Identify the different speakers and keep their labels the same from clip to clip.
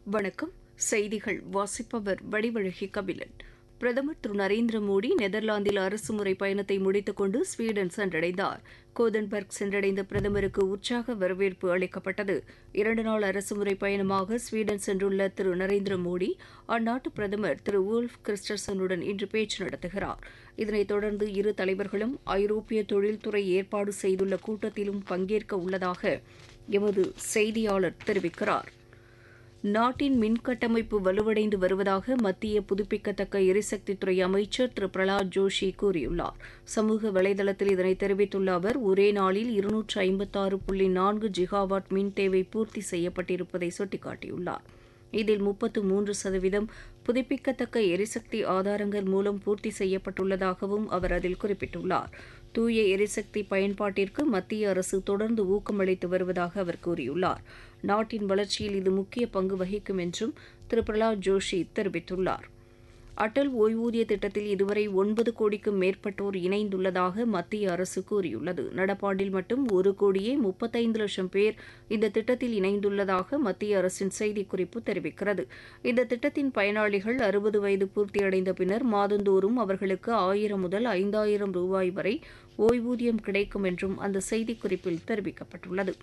Speaker 1: வணக்கம் செய்திகள் வாசிப்பவர் வடிவழகி கபிலன் பிரதமர் திரு நரேந்திர மோடி நெதர்லாந்தில் அரசுமுறை பயணத்தை முடித்துக்கொண்டு ஸ்வீடன் சென்றடைந்தார் கோதன்பர்க் சென்றடைந்த பிரதமருக்கு உற்சாக வரவேற்பு அளிக்கப்பட்டது இரண்டு நாள் அரசுமுறை பயணமாக ஸ்வீடன் சென்றுள்ள திரு நரேந்திர மோடி அந்நாட்டு பிரதமர் திரு ஊல்ஃப் கிறிஸ்டர்சனுடன் இன்று பேச்சு நடத்துகிறார் இதனைத் தொடர்ந்து இரு தலைவர்களும் ஐரோப்பிய தொழில்துறை ஏற்பாடு செய்துள்ள கூட்டத்திலும் பங்கேற்க உள்ளதாக எமது செய்தியாளர் தெரிவிக்கிறார் நாட்டின் மின் கட்டமைப்பு வலுவடைந்து வருவதாக மத்திய புதுப்பிக்கத்தக்க எரிசக்தித்துறை அமைச்சர் திரு பிரகலாத் ஜோஷி கூறியுள்ளார் சமூக வலைதளத்தில் இதனை தெரிவித்துள்ள அவர் ஒரே நாளில் இருநூற்று ஐம்பத்தாறு புள்ளி நான்கு ஜிகாவாட் மின் தேவை பூர்த்தி செய்யப்பட்டிருப்பதை சுட்டிக்காட்டியுள்ளார் இதில் முப்பத்து மூன்று சதவீதம் புதுப்பிக்கத்தக்க எரிசக்தி ஆதாரங்கள் மூலம் பூர்த்தி செய்யப்பட்டுள்ளதாகவும் அவர் அதில் குறிப்பிட்டுள்ளார் தூய எரிசக்தி பயன்பாட்டிற்கு மத்திய அரசு தொடர்ந்து ஊக்கமளித்து வருவதாக அவர் கூறியுள்ளார் நாட்டின் வளர்ச்சியில் இது முக்கிய பங்கு வகிக்கும் என்றும் திரு பிரகலாத் ஜோஷி தெரிவித்துள்ளார் அடல் ஓய்வூதிய திட்டத்தில் இதுவரை ஒன்பது கோடிக்கும் மேற்பட்டோர் இணைந்துள்ளதாக மத்திய அரசு கூறியுள்ளது நடப்பாண்டில் மட்டும் ஒரு கோடியே முப்பத்தைந்து லட்சம் பேர் இந்த திட்டத்தில் இணைந்துள்ளதாக மத்திய அரசின் செய்திக்குறிப்பு தெரிவிக்கிறது இந்த திட்டத்தின் பயனாளிகள் அறுபது வயது பூர்த்தியடைந்த பின்னர் மாதந்தோறும் அவர்களுக்கு ஆயிரம் முதல் ஐந்தாயிரம் ரூபாய் வரை ஓய்வூதியம் கிடைக்கும் என்றும் அந்த செய்திக்குறிப்பில் தெரிவிக்கப்பட்டுள்ளது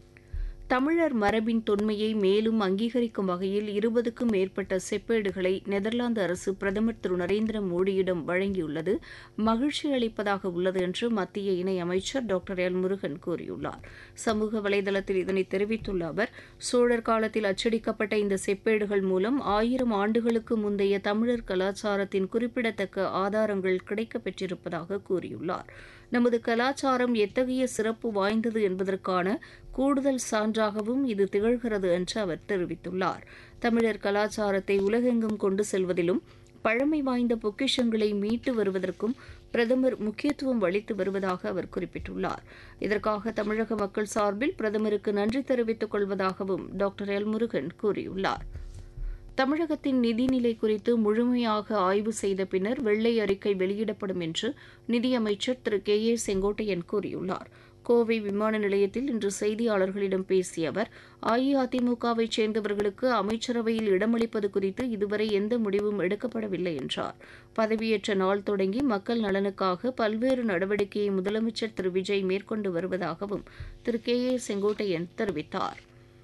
Speaker 1: தமிழர் மரபின் தொன்மையை மேலும் அங்கீகரிக்கும் வகையில் இருபதுக்கும் மேற்பட்ட செப்பேடுகளை நெதர்லாந்து அரசு பிரதமர் திரு நரேந்திர மோடியிடம் வழங்கியுள்ளது மகிழ்ச்சி அளிப்பதாக உள்ளது என்று மத்திய இணையமைச்சர் டாக்டர் எல் முருகன் கூறியுள்ளார் சமூக வலைதளத்தில் இதனை தெரிவித்துள்ள அவர் சோழர் காலத்தில் அச்சடிக்கப்பட்ட இந்த செப்பேடுகள் மூலம் ஆயிரம் ஆண்டுகளுக்கு முந்தைய தமிழர் கலாச்சாரத்தின் குறிப்பிடத்தக்க ஆதாரங்கள் கிடைக்கப்பெற்றிருப்பதாக கூறியுள்ளார் நமது கலாச்சாரம் எத்தகைய சிறப்பு வாய்ந்தது என்பதற்கான கூடுதல் சான்றாகவும் இது திகழ்கிறது என்று அவர் தெரிவித்துள்ளார் தமிழர் கலாச்சாரத்தை உலகெங்கும் கொண்டு செல்வதிலும் பழமை வாய்ந்த பொக்கிஷங்களை மீட்டு வருவதற்கும் பிரதமர் முக்கியத்துவம் அளித்து வருவதாக அவர் குறிப்பிட்டுள்ளார் இதற்காக தமிழக மக்கள் சார்பில் பிரதமருக்கு நன்றி தெரிவித்துக் கொள்வதாகவும் டாக்டர் எல் முருகன் கூறியுள்ளார் தமிழகத்தின் நிதிநிலை குறித்து முழுமையாக ஆய்வு செய்த பின்னர் வெள்ளை அறிக்கை வெளியிடப்படும் என்று நிதியமைச்சர் திரு கே ஏ செங்கோட்டையன் கூறியுள்ளார் கோவை விமான நிலையத்தில் இன்று செய்தியாளர்களிடம் பேசிய அவர் அஇஅதிமுகவைச் சேர்ந்தவர்களுக்கு அமைச்சரவையில் இடமளிப்பது குறித்து இதுவரை எந்த முடிவும் எடுக்கப்படவில்லை என்றார் பதவியேற்ற நாள் தொடங்கி மக்கள் நலனுக்காக பல்வேறு நடவடிக்கையை முதலமைச்சர் திரு விஜய் மேற்கொண்டு வருவதாகவும் திரு கே ஏ செங்கோட்டையன் தெரிவித்தார்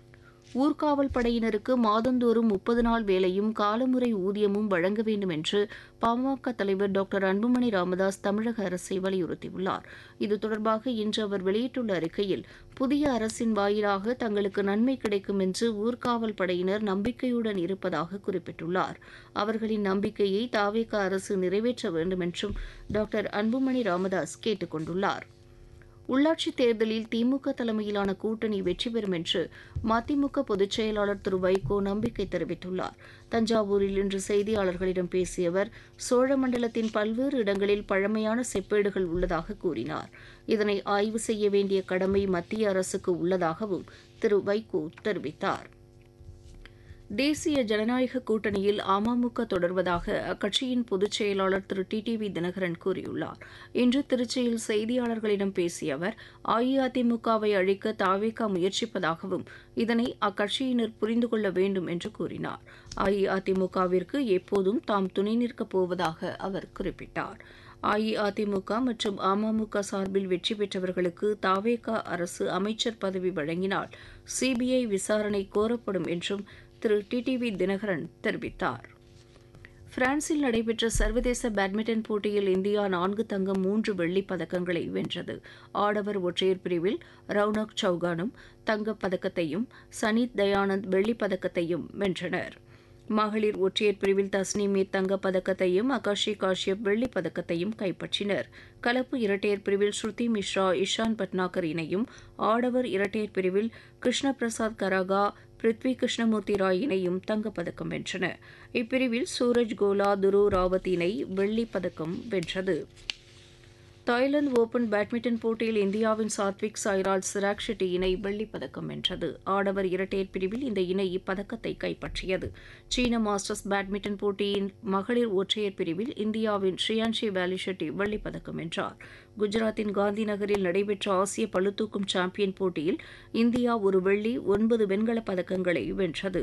Speaker 1: ஊர்காவல் படையினருக்கு மாதந்தோறும் முப்பது நாள் வேலையும் காலமுறை ஊதியமும் வழங்க வேண்டும் என்று பாமக தலைவர் டாக்டர் அன்புமணி ராமதாஸ் தமிழக அரசை வலியுறுத்தியுள்ளார் இது தொடர்பாக இன்று அவர் வெளியிட்டுள்ள அறிக்கையில் புதிய அரசின் வாயிலாக தங்களுக்கு நன்மை கிடைக்கும் என்று ஊர்காவல் படையினர் நம்பிக்கையுடன் இருப்பதாக குறிப்பிட்டுள்ளார் அவர்களின் நம்பிக்கையை தாவேக அரசு நிறைவேற்ற வேண்டும் என்றும் டாக்டர் அன்புமணி ராமதாஸ் கேட்டுக் கொண்டுள்ளார் உள்ளாட்சித் தேர்தலில் திமுக தலைமையிலான கூட்டணி வெற்றி பெறும் என்று மதிமுக பொதுச் செயலாளர் திரு வைகோ நம்பிக்கை தெரிவித்துள்ளார் தஞ்சாவூரில் இன்று செய்தியாளர்களிடம் பேசிய அவர் சோழமண்டலத்தின் பல்வேறு இடங்களில் பழமையான செப்பேடுகள் உள்ளதாக கூறினார் இதனை ஆய்வு செய்ய வேண்டிய கடமை மத்திய அரசுக்கு உள்ளதாகவும் திரு வைகோ தெரிவித்தார் தேசிய ஜனநாயக கூட்டணியில் அமமுக தொடர்வதாக அக்கட்சியின் பொதுச் செயலாளர் Thiru T T V Dhinakaran கூறியுள்ளார் இன்று திருச்சியில் செய்தியாளர்களிடம் பேசிய அவர் அஇஅதிமுகவை அழிக்க தாவேகா முயற்சிப்பதாகவும் இதனை அக்கட்சியினர் புரிந்து கொள்ள வேண்டும் என்று கூறினார் அஇஅதிமுகவிற்கு எப்போதும் தாம் துணை நிற்கப் போவதாக அவர் குறிப்பிட்டார் அஇஅதிமுக மற்றும் அமமுக சார்பில் வெற்றி பெற்றவர்களுக்கு தாவேகா அரசு அமைச்சர் பதவி வழங்கினால் சிபிஐ விசாரணை கோரப்படும் என்றும் திரு டிடிவி தினகரன் தெரிவித்தார் பிரான்சில் நடைபெற்ற சர்வதேச பேட்மிண்டன் போட்டியில் இந்தியா நான்கு தங்கம் மூன்று வெள்ளிப் பதக்கங்களை வென்றது ஆடவர் ஒற்றையர் பிரிவில் ரவுனக் சௌகானும் தங்கப் பதக்கத்தையும் சனித் தயானந்த் வெள்ளிப் பதக்கத்தையும் வென்றனர் மகளிர் ஒற்றையர் பிரிவில் தஸ்னீமீர் தங்கப் பதக்கத்தையும் அகாஷி காஷ்யப் வெள்ளிப் பதக்கத்தையும் கைப்பற்றினர் கலப்பு இரட்டையர் பிரிவில் ஸ்ருதி மிஸ்ரா இஷான் பட்னாகர் இணையும் ஆடவர் இரட்டையர் பிரிவில் கிருஷ்ண பிரசாத் கராகா பிருத்வி கிருஷ்ணமூர்த்தி ராய் இணையும் தங்கப்பதக்கம் வென்றன இப்பிரிவில் சூரஜ் கோலா துரு ராவத் இணை வெள்ளிப் பதக்கம் வென்றது தாய்லாந்து ஓபன் பேட்மிண்டன் போட்டியில் இந்தியாவின் சாத்விக் சாய்ராஜ் சிராக் ஷெட்டி இணை வெள்ளிப் பதக்கம் வென்றது ஆடவர் இரட்டையர் பிரிவில் இந்த இணை இப்பதக்கத்தை கைப்பற்றியது சீன மாஸ்டர்ஸ் பேட்மிண்டன் போட்டியின் மகளிர் ஒற்றையர் பிரிவில் இந்தியாவின் ஸ்ரீயான்ஷி வேலி ஷெட்டி வெள்ளிப் பதக்கம் வென்றார் குஜராத்தின் காந்தி நகரில் நடைபெற்ற ஆசிய பளுதூக்கும் சாம்பியன் போட்டியில் இந்தியா ஒரு வெள்ளி ஒன்பது வெண்கலப் பதக்கங்களை வென்றது